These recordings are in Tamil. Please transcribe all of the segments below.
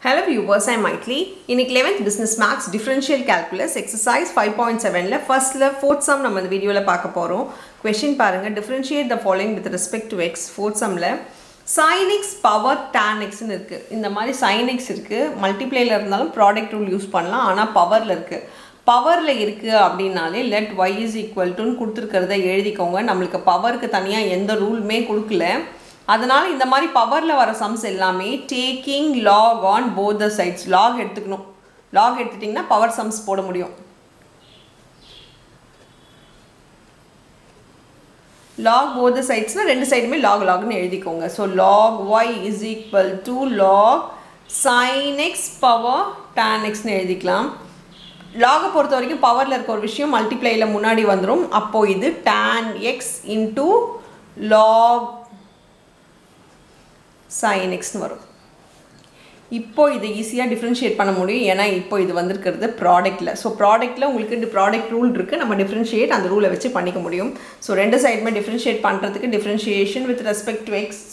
Hello viewers, I'm Maitli. இன்னைக்கு 11th Business Maths Differential Calculus Exercise 5.7ல ஃபர்ஸ்ட்ல ஃபோர்த் சம் நம்ம இந்த வீடியோவில் பார்க்க போகிறோம் கொஷின் பாருங்க differentiate the following with respect to x fourth சம்மில் sin x பவர் tan xன்னு இருக்குது இந்த மாதிரி sin x இருக்குது மல்டிப்ளேயில் இருந்தாலும் ப்ராடக்ட் ரூல் யூஸ் பண்ணலாம் ஆனால் பவரில் இருக்குது பவரில் இருக்குது அப்படின்னாலே லெட் y இஸ் ஈக்குவல் டுன்னு கொடுத்துருக்கிறத எழுதிக்கோங்க நம்மளுக்கு பவருக்கு தனியாக எந்த ரூலுமே கொடுக்கல அதனால் இந்த மாதிரி பவரில் வர சம்ஸ் எல்லாமே taking log on both the sides log எடுத்துக்கணும் லாக் எடுத்துட்டிங்கன்னா பவர் சம்ஸ் போட முடியும் லாக் போத் த சைட்ஸ்னால் ரெண்டு சைடுமே லாக் லாக்னு எழுதிக்கோங்க so log y is equal to log sine x power tan எக்ஸ்னு எழுதிக்கலாம் லாகை பொறுத்த வரைக்கும் பவரில் இருக்க ஒரு விஷயம் மல்டிப்ளையில் முன்னாடி வந்துடும் அப்போது இது tan x into log sine எக்ஸ்னு வரும் இப்போ இதை ஈஸியாக டிஃப்ரென்ஷியேட் பண்ண முடியும் ஏன்னா இப்போ இது வந்திருக்கிறது ப்ராடக்ட்டில் ஸோ ப்ராடக்ட்டில் உங்களுக்கு ப்ராடக்ட் ரூல் இருக்குது நம்ம டிஃப்ரென்ஷியேட் அந்த ரூலை வச்சு பண்ணிக்க முடியும் ஸோ ரெண்டு சைடுமே டிஃப்ரென்ஷியேட் பண்ணுறதுக்கு differentiation with respect to x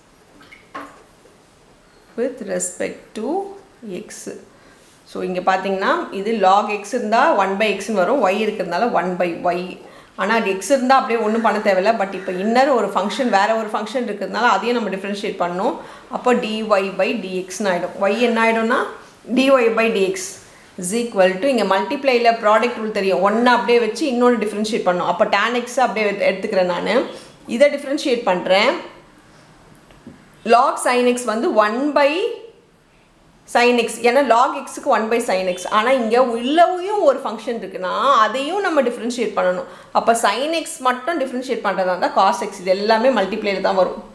with respect to x so இங்கே பார்த்தீங்கன்னா இது லாக் எக்ஸ் இருந்தால் ஒன் பை எக்ஸ்னு வரும் ஒய் இருக்கிறதுனால ஒன் பை ஒய் ஆனால் அது எக்ஸ் இருந்தால் அப்படியே ஒன்றும் பண்ண தேவையில்ல பட் இப்போ இன்னர் ஒரு ஃபங்க்ஷன் வேறு ஒரு ஃபங்க்ஷன் இருக்கிறதுனால அதையும் நம்ம டிஃப்ரென்ஷியேட் பண்ணோம் அப்போ டிஒய் பை டிஎக்ஸ்னு ஆகிடும் ஒய் என்ன ஆகிடும்னா dy by dx is equal to இங்கே மல்டிப்ளையில் ப்ராடக்ட் ரூல் தெரியும் ஒன்று அப்படியே வச்சு இன்னொன்று டிஃப்ரென்ஷியேட் பண்ணோம் அப்போ டேன் எக்ஸ் அப்படியே எடுத்துக்கிறேன் நான் இதை டிஃப்ரென்ஷியேட் பண்ணுறேன் லாக் சைன் எக்ஸ் வந்து ஒன் பை சைன் எக்ஸ் ஏன்னா லாக் எக்ஸுக்கு ஒன் பை சைன் எக்ஸ் ஆனால் இங்கே உள்ளவையும் ஒரு ஃபங்க்ஷன் இருக்குன்னா அதையும் நம்ம டிஃப்ரென்ஷியேட் பண்ணணும் அப்போ சைன் எக்ஸ் மட்டும் டிஃப்ரென்ஷியேட் பண்ணுறதா இருந்தால் காஸ் எக்ஸ் இது எல்லாமே மல்டிப்ளேயில் தான் வரும்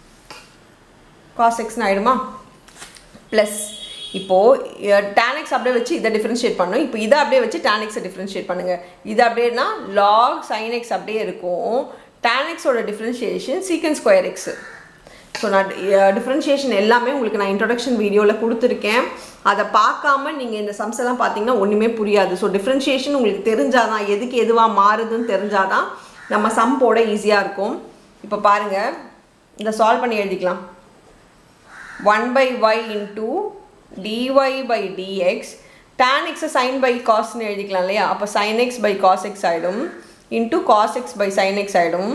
காஸ் எக்ஸ்னு ஆகிடுமா ப்ளஸ் இப்போது டேனெக்ஸ் அப்படியே வச்சு இதை டிஃப்ரென்ஷியேட் பண்ணணும் இப்போ இதை அப்படியே வச்சு டேனெக்ஸை டிஃப்ரென்ஷியேட் பண்ணுங்கள் இது அப்படியேனா லாக் சைன் எக்ஸ் அப்படியே இருக்கும் டேனெக்ஸோட differentiation secant square x so நான் டிஃப்ரென்ஷியேஷன் எல்லாமே உங்களுக்கு நான் இன்ட்ரொடக்ஷன் வீடியோவில் கொடுத்துருக்கேன் அதை பார்க்காம நீங்கள் இந்த சம்ஸ் எல்லாம் பார்த்தீங்கன்னா ஒன்றுமே புரியாது ஸோ டிஃப்ரென்ஷியேஷன் உங்களுக்கு தெரிஞ்சால் தான் எதுக்கு எதுவாக மாறுதுன்னு தெரிஞ்சால் தான் நம்ம சம் போட ஈஸியாக இருக்கும் இப்போ பாருங்கள் இதை சால்வ் பண்ணி எழுதிக்கலாம் one by y into dy by dx tan எக்ஸை சைன் பை காஸ்ட்னு எழுதிக்கலாம் இல்லையா அப்போ sine x by cos x ஆகிடும் into cos x by sine x ஆகிடும்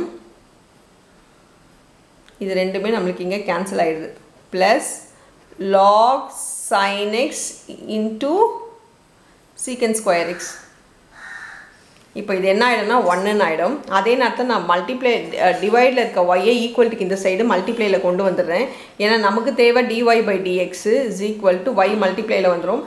இது ரெண்டுமே நம்மளுக்கு இங்கே கேன்சல் ஆகிடுது plus log sine x into secant square x இப்போ இது என்ன ஆகிடும்னா ஒன்றுன்னு ஆகிடும் அதே நேரத்தில் நான் மல்டிப்ளை டிவைடில் இருக்க ஒய்யை ஈக்குவல்ட்டுக்கு இந்த சைடு மல்டிப்ளையில் கொண்டு வந்துடுறேன் ஏன்னா நமக்கு தேவை d y by d x is equal to y மல்டிப்ளையில் வந்துடும்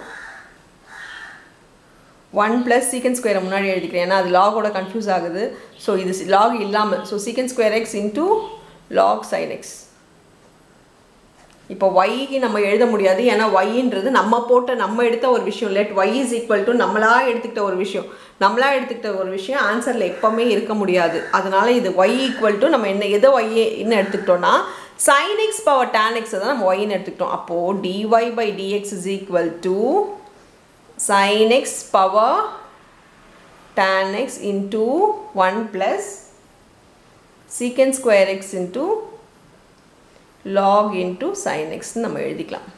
ஒன் ப்ளஸ் சீக்கன் ஸ்கொயரை முன்னாடி எழுதிக்கிறேன் ஏன்னா அது லாகோட கன்ஃபியூஸ் ஆகுது ஸோ இது லாக் இல்லாமல் so secant square x into log sine x இப்போ ஒய்க்கு நம்ம எழுத முடியாது ஏன்னா ஒய்ன்றது நம்ம போட்ட நம்ம எடுத்த ஒரு விஷயம் let y is equal to நம்மளா எடுத்துக்கிட்ட ஒரு விஷயம் நம்மளா எடுத்துக்கிட்ட ஒரு விஷயம் ஆன்சரில் எப்போவுமே இருக்க முடியாது அதனால இது ஒய் ஈக்குவல் டு நம்ம என்ன எதை ஒய் என்ன எடுத்துக்கிட்டோம்னா sine x power tan x தான் நம்ம ஒய்ன்னு எடுத்துக்கிட்டோம் அப்போது d y by dx is equal to sine x power tan x into one plus secant square x into log into sine எக்ஸ்னு நம்ம எழுதிக்கலாம்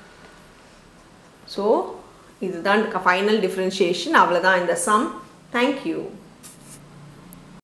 ஸோ இதுதான் ஃபைனல் டிஃப்ரென்ஷியேஷன் அவ்வளோதான் இந்த சம் தேங்க்யூ